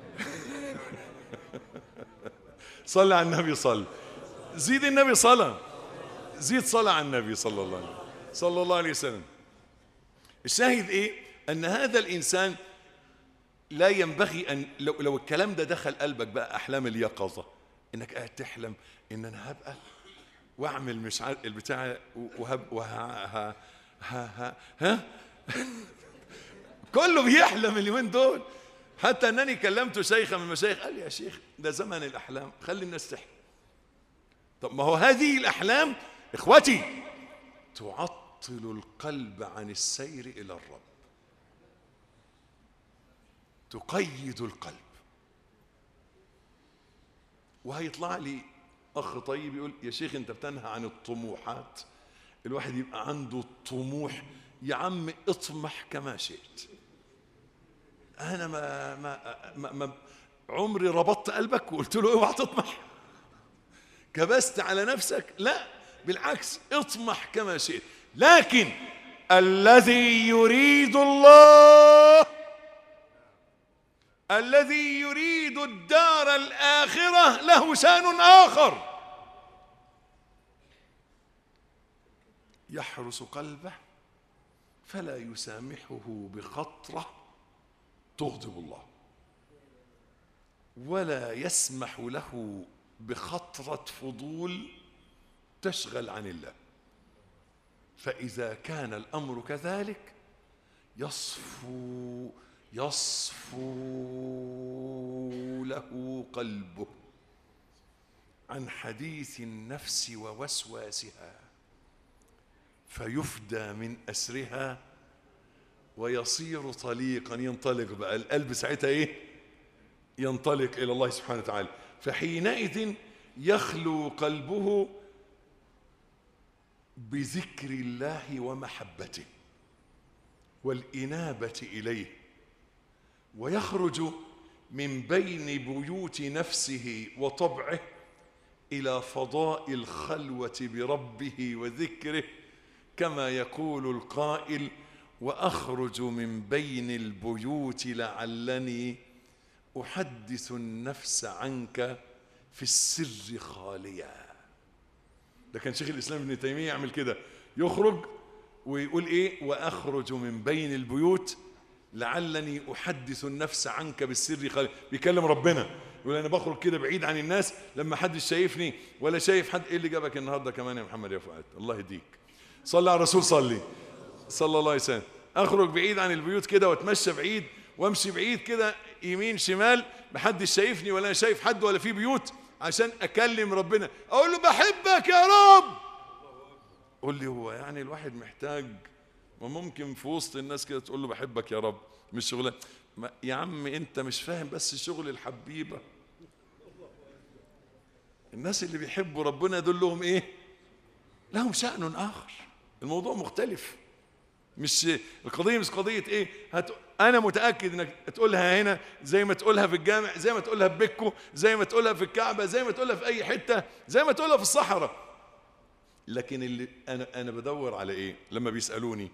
صلى على النبي صلى زيد النبي صلى زيد صلى على النبي صلى الله عليه وسلم صلى الله عليه وسلم الشاهد ايه ان هذا الانسان لا ينبغي ان لو, لو الكلام ده دخل قلبك بقى احلام اليقظه انك قاعد تحلم ان انا هبقى واعمل مش عارف البتاع وهب وه ها ها ها, ها كله بيحلم اليومين دول حتى انني كلمت شيخا من المشايخ قال لي يا شيخ ده زمن الاحلام خلي الناس تحلم طب ما هو هذه الاحلام اخوتي تعطل القلب عن السير الى الرب تقيد القلب وهيطلع لي اخ طيب يقول يا شيخ انت بتنهى عن الطموحات الواحد يبقى عنده طموح يا عم اطمح كما شئت انا ما ما ما, ما عمري ربطت قلبك وقلت له اوعى تطمح كبست على نفسك لا بالعكس اطمح كما شئت لكن الذي يريد الله الذي يريد الدار الآخرة له شان آخر يحرس قلبه فلا يسامحه بخطرة تغضب الله ولا يسمح له بخطرة فضول تشغل عن الله فإذا كان الأمر كذلك يصفو يصفو له قلبه عن حديث النفس ووسواسها فيفدى من أسرها ويصير طليقا ينطلق بقى القلب ساعتها ايه ينطلق إلى الله سبحانه وتعالى فحينئذ يخلو قلبه بذكر الله ومحبته والإنابة إليه ويخرج من بين بيوت نفسه وطبعه إلى فضاء الخلوة بربه وذكره كما يقول القائل وأخرج من بين البيوت لعلني أحدث النفس عنك في السر خاليا ده كان شيخ الإسلام ابن تيمية يعمل كده يخرج ويقول إيه وأخرج من بين البيوت لعلني أحدث النفس عنك بالسر خاليا بيكلم ربنا يقول أنا بخرج كده بعيد عن الناس لما حدش شايفني ولا شايف حد إيه اللي جابك النهاردة كمان يا محمد يا فؤاد الله يهديك صلى على الرسول صلي صلى الله عليه وسلم اخرج بعيد عن البيوت كده واتمشى بعيد وامشي بعيد كده يمين شمال محدش شايفني ولا انا شايف حد ولا في بيوت عشان اكلم ربنا اقول له بحبك يا رب قول لي هو يعني الواحد محتاج ما ممكن في وسط الناس كده تقول له بحبك يا رب مش شغلة ما يا عم انت مش فاهم بس شغل الحبيبه الناس اللي بيحبوا ربنا دول لهم ايه لهم شأن آخر الموضوع مختلف مش القضية مش قضية ايه هت... انا متأكد انك تقولها هنا زي ما تقولها في الجامع زي ما تقولها في بيكو زي ما تقولها في الكعبة زي ما تقولها في اي حتة زي ما تقولها في الصحراء لكن اللي انا انا بدور على ايه لما بيسألوني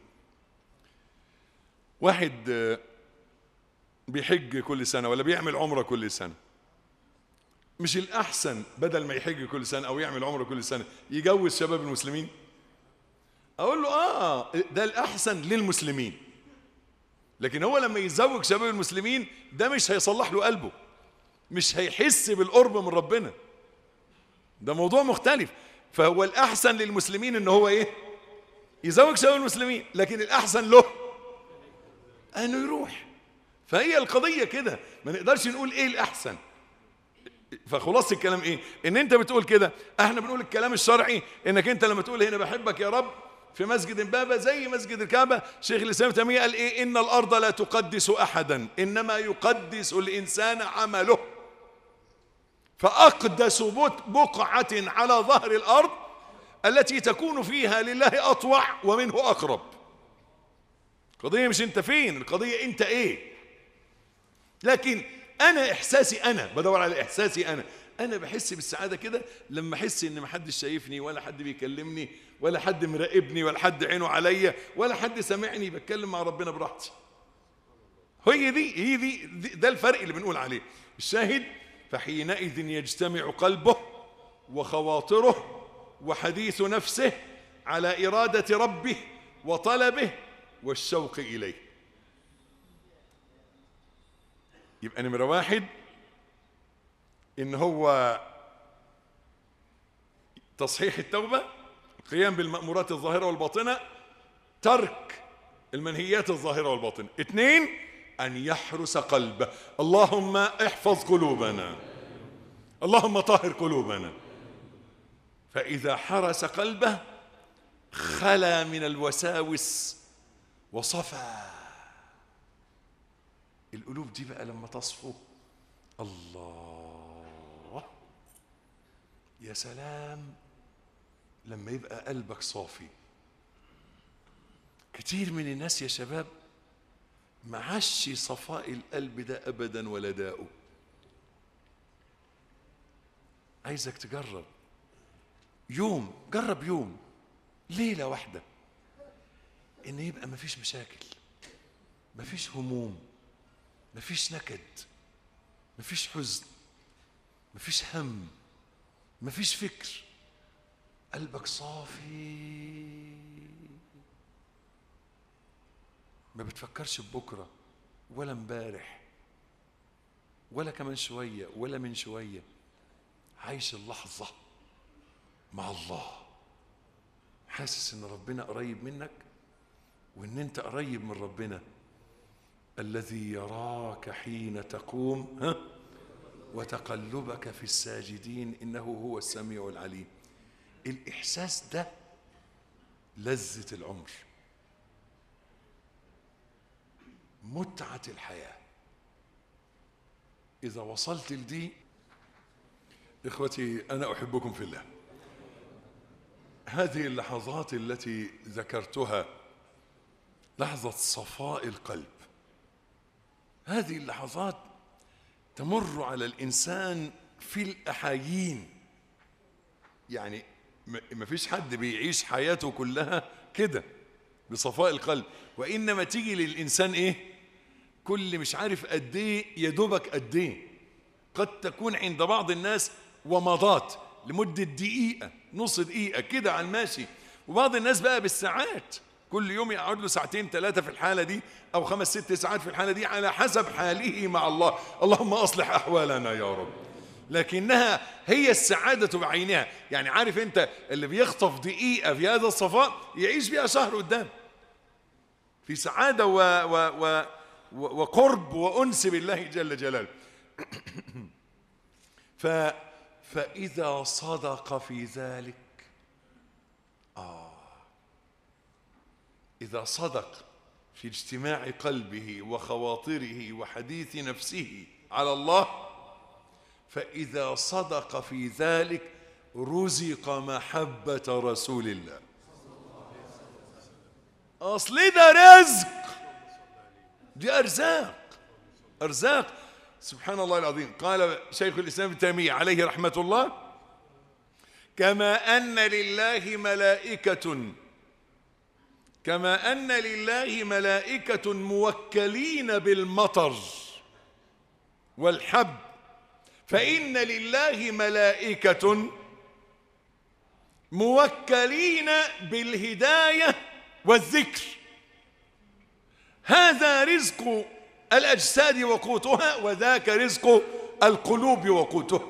واحد آه، بيحج كل سنة ولا بيعمل عمرة كل سنة مش الأحسن بدل ما يحج كل سنة أو يعمل عمرة كل سنة يجوز شباب المسلمين أقول له آه ده الأحسن للمسلمين لكن هو لما يتزوج شباب المسلمين ده مش هيصلح له قلبه مش هيحس بالقرب من ربنا ده موضوع مختلف فهو الأحسن للمسلمين إن هو إيه يزوج شباب المسلمين لكن الأحسن له أنه يروح فهي القضية كده ما نقدرش نقول إيه الأحسن فخلاص الكلام ايه ان انت بتقول كده احنا بنقول الكلام الشرعي انك انت لما تقول هنا بحبك يا رب في مسجد امبابة زي مسجد الكعبة شيخ الاسلام ابن تيمية قال ايه ان الارض لا تقدس احدا انما يقدس الانسان عمله فاقدس بت- بقعة على ظهر الارض التي تكون فيها لله اطوع ومنه اقرب القضية مش انت فين القضية انت ايه لكن انا احساسي انا بدور على احساسي انا انا بحس بالسعاده كده لما احس ان محدش شايفني ولا حد بيكلمني ولا حد مراقبني ولا حد عينه عليا ولا حد سامعني بتكلم مع ربنا براحتي هي دي هي دي دي- ده الفرق اللي بنقول عليه الشاهد فحينئذ يجتمع قلبه وخواطره وحديث نفسه على اراده ربه وطلبه والشوق اليه يبقى نمرة واحد إن هو تصحيح التوبة القيام بالمأمورات الظاهرة والباطنة ترك المنهيات الظاهرة والباطنة اثنين أن يحرس قلبه اللهم احفظ قلوبنا اللهم طهر قلوبنا فإذا حرس قلبه خلا من الوساوس وصفى القلوب دي بقى لما تصفو الله يا سلام لما يبقى قلبك صافي كتير من الناس يا شباب معش صفاء القلب ده ابدا ولا داؤه عايزك تجرب يوم جرب يوم ليله واحده ان يبقى مفيش مشاكل مفيش هموم مفيش نكد مفيش حزن مفيش هم مفيش فكر قلبك صافي ما بتفكرش ببكرة ولا امبارح ولا كمان شوية ولا من شوية عايش اللحظة مع الله حاسس ان ربنا قريب منك وان انت قريب من ربنا الذي يراك حين تقوم ها وتقلبك في الساجدين انه هو السميع العليم الاحساس ده لذة العمر متعة الحياة إذا وصلت لدي إخوتي أنا أحبكم في الله هذه اللحظات التي ذكرتها لحظة صفاء القلب هذه اللحظات تمر على الإنسان في الأحايين يعني ما فيش حد بيعيش حياته كلها كده بصفاء القلب وإنما تيجي للإنسان إيه كل مش عارف قد إيه يدوبك قد إيه قد تكون عند بعض الناس ومضات لمدة دقيقة نص دقيقة كده على الماشي وبعض الناس بقى بالساعات كل يوم يقعد له ساعتين ثلاثة في الحالة دي أو خمس ست ساعات في الحالة دي على حسب حاله مع الله اللهم أصلح أحوالنا يا رب لكنها هي السعادة بعينها يعني عارف أنت اللي بيخطف دقيقة في هذا الصفاء يعيش بيها شهر قدام في سعادة و و و وقرب وأنس بالله جل جلاله ف فإذا صدق في ذلك آه إذا صدق في اجتماع قلبه وخواطره وحديث نفسه على الله فإذا صدق في ذلك رزق محبة رسول الله أصل ده رزق دي أرزاق أرزاق سبحان الله العظيم قال شيخ الإسلام ابن تيمية عليه رحمة الله كما أن لله ملائكة كما أن لله ملائكة موكلين بالمطر والحب فإن لله ملائكة موكلين بالهداية والذكر هذا رزق الأجساد وقوتها وذاك رزق القلوب وقوتها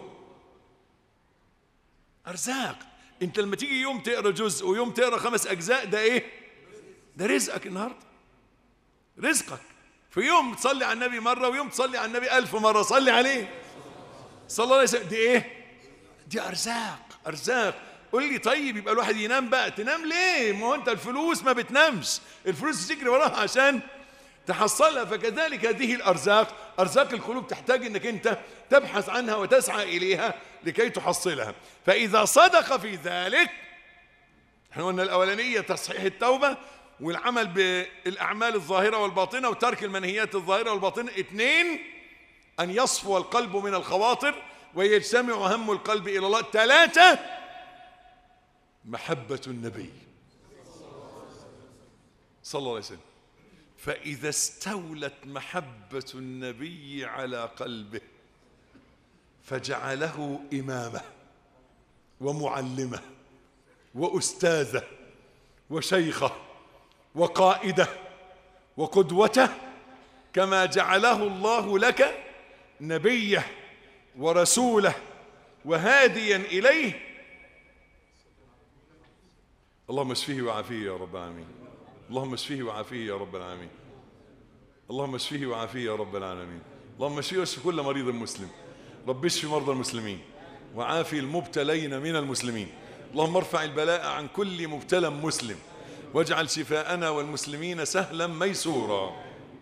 أرزاق أنت لما تيجي يوم تقرأ جزء ويوم تقرأ خمس أجزاء ده إيه؟ ده رزقك النهاردة رزقك في يوم تصلي على النبي مرة ويوم تصلي على النبي ألف مرة صلي عليه صلى الله عليه وسلم دي إيه؟ دي أرزاق أرزاق قول لي طيب يبقى الواحد ينام بقى تنام ليه؟ ما هو أنت الفلوس ما بتنامش الفلوس تجري وراها عشان تحصلها فكذلك هذه الأرزاق أرزاق القلوب تحتاج أنك أنت تبحث عنها وتسعى إليها لكي تحصلها فإذا صدق في ذلك احنا قلنا الأولانية تصحيح التوبة والعمل بالأعمال الظاهرة والباطنة وترك المنهيات الظاهرة والباطنة اثنين أن يصفو القلب من الخواطر ويجتمع هم القلب إلى الله ثلاثة محبة النبي صلى الله عليه وسلم فإذا استولت محبة النبي على قلبه فجعله إمامه ومعلمه وأستاذه وشيخه وقائده وقدوته كما جعله الله لك نبيه ورسوله وهاديا إليه اللهم اشفيه وعافيه يا رب العالمين اللهم اشفيه وعافيه يا رب العالمين اللهم اشفيه وعافيه يا رب العالمين اللهم اشفيه واشف كل مريض مسلم رب اشف مرضى المسلمين وعافي المبتلين من المسلمين اللهم ارفع البلاء عن كل مبتلى مسلم واجعل شفاءنا والمسلمين سهلا ميسورا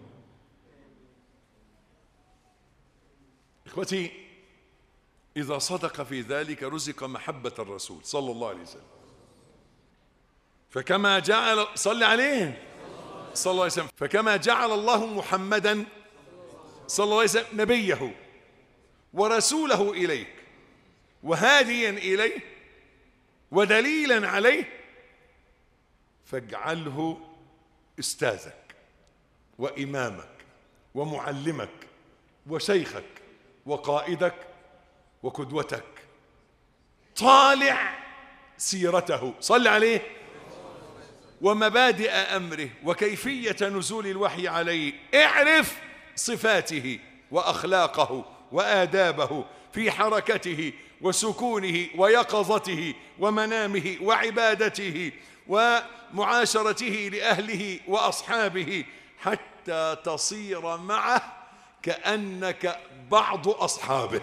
اخوتي اذا صدق في ذلك رزق محبه الرسول صلى الله عليه وسلم فكما جعل صل عليه صلى الله عليه وسلم فكما جعل الله محمدا صلى الله عليه وسلم نبيه ورسوله إليك وهاديا إليه ودليلا عليه فاجعله استاذك وإمامك ومعلمك وشيخك وقائدك وقدوتك طالع سيرته صل عليه ومبادئ امره وكيفيه نزول الوحي عليه اعرف صفاته واخلاقه وادابه في حركته وسكونه ويقظته ومنامه وعبادته ومعاشرته لاهله واصحابه حتى تصير معه كانك بعض اصحابه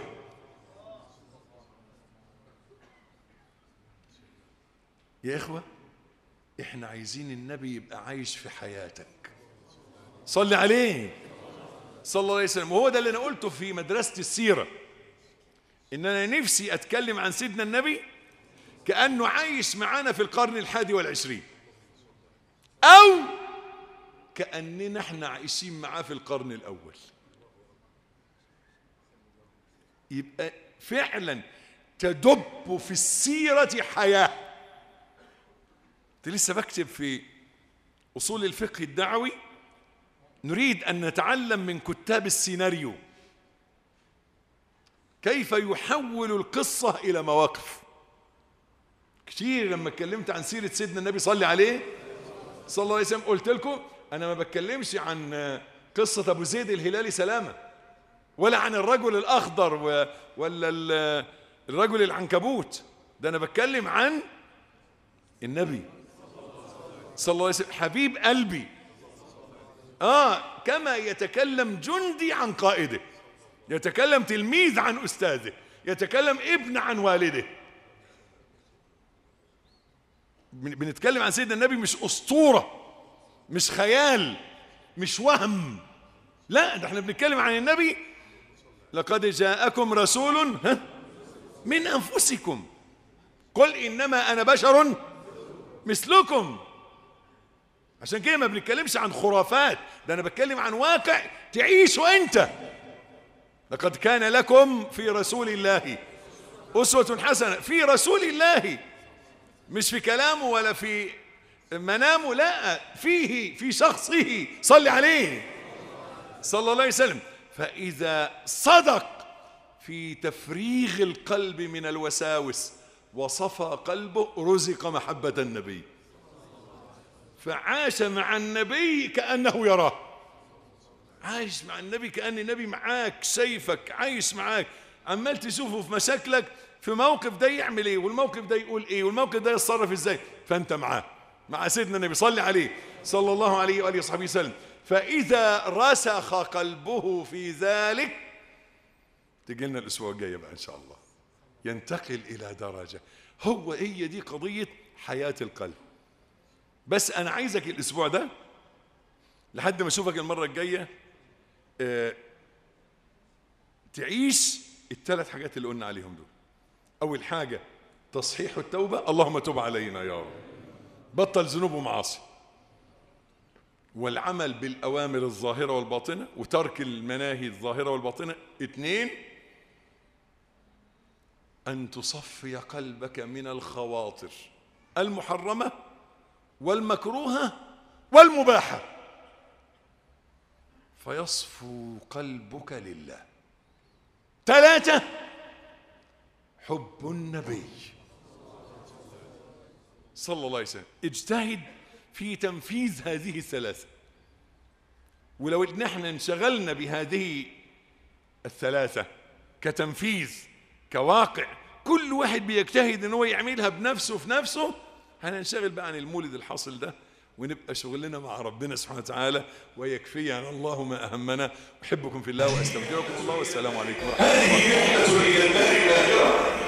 يا اخوه احنا عايزين النبي يبقى عايش في حياتك صلي عليه صلى الله عليه وسلم وهو ده اللي انا قلته في مدرسه السيره ان انا نفسي اتكلم عن سيدنا النبي كانه عايش معانا في القرن الحادي والعشرين او كاننا احنا عايشين معاه في القرن الاول يبقى فعلا تدب في السيره حياه كنت لسه بكتب في اصول الفقه الدعوي نريد ان نتعلم من كتاب السيناريو كيف يحول القصه الى مواقف كتير لما اتكلمت عن سيره سيدنا النبي صلى عليه صلى الله عليه وسلم قلت لكم انا ما بتكلمش عن قصه ابو زيد الهلالي سلامه ولا عن الرجل الاخضر و- ولا ال- الرجل العنكبوت ده انا بتكلم عن النبي صلى الله عليه وسلم حبيب قلبي اه كما يتكلم جندي عن قائده يتكلم تلميذ عن استاذه يتكلم ابن عن والده بن- بنتكلم عن سيدنا النبي مش اسطوره مش خيال مش وهم لا ده احنا بنتكلم عن النبي لقد جاءكم رسول ها من انفسكم قل انما انا بشر مثلكم عشان كده ما بنتكلمش عن خرافات ده انا بتكلم عن واقع تعيشه انت لقد كان لكم في رسول الله اسوه حسنه في رسول الله مش في كلامه ولا في منامه لا فيه في شخصه صل عليه صلى الله عليه وسلم فإذا صدق في تفريغ القلب من الوساوس وصفى قلبه رزق محبة النبي فعاش مع النبي كأنه يراه عايش مع النبي كأن النبي معاك شايفك عايش معاك عمال تشوفه في مشاكلك في موقف ده يعمل ايه والموقف ده يقول ايه والموقف ده يتصرف ازاي فانت معاه مع سيدنا النبي صلي عليه صلى الله عليه واله وصحبه وسلم فاذا رسخ قلبه في ذلك تجي لنا الاسبوع الجاي بقى ان شاء الله ينتقل الى درجه هو هي دي قضيه حياه القلب بس انا عايزك الاسبوع ده لحد ما اشوفك المره الجايه آه، تعيش الثلاث حاجات اللي قلنا عليهم دول اول حاجه تصحيح التوبه اللهم تب علينا يا رب بطل ذنوب ومعاصي والعمل بالاوامر الظاهره والباطنه وترك المناهي الظاهره والباطنه اثنين ان تصفي قلبك من الخواطر المحرمه والمكروهه والمباحه فيصفو قلبك لله ثلاثة حب النبي صلى الله عليه وسلم اجتهد في تنفيذ هذه الثلاثة ولو ان احنا انشغلنا بهذه الثلاثة كتنفيذ كواقع كل واحد بيجتهد ان هو يعملها بنفسه في نفسه هننشغل بقى عن المولد الحاصل ده ونبقى شغلنا مع ربنا سبحانه وتعالى ويكفينا الله ما أهمنا أحبكم في الله وأستودعكم الله والسلام عليكم ورحمة الله هذه رحلة إلى الدار الآخرة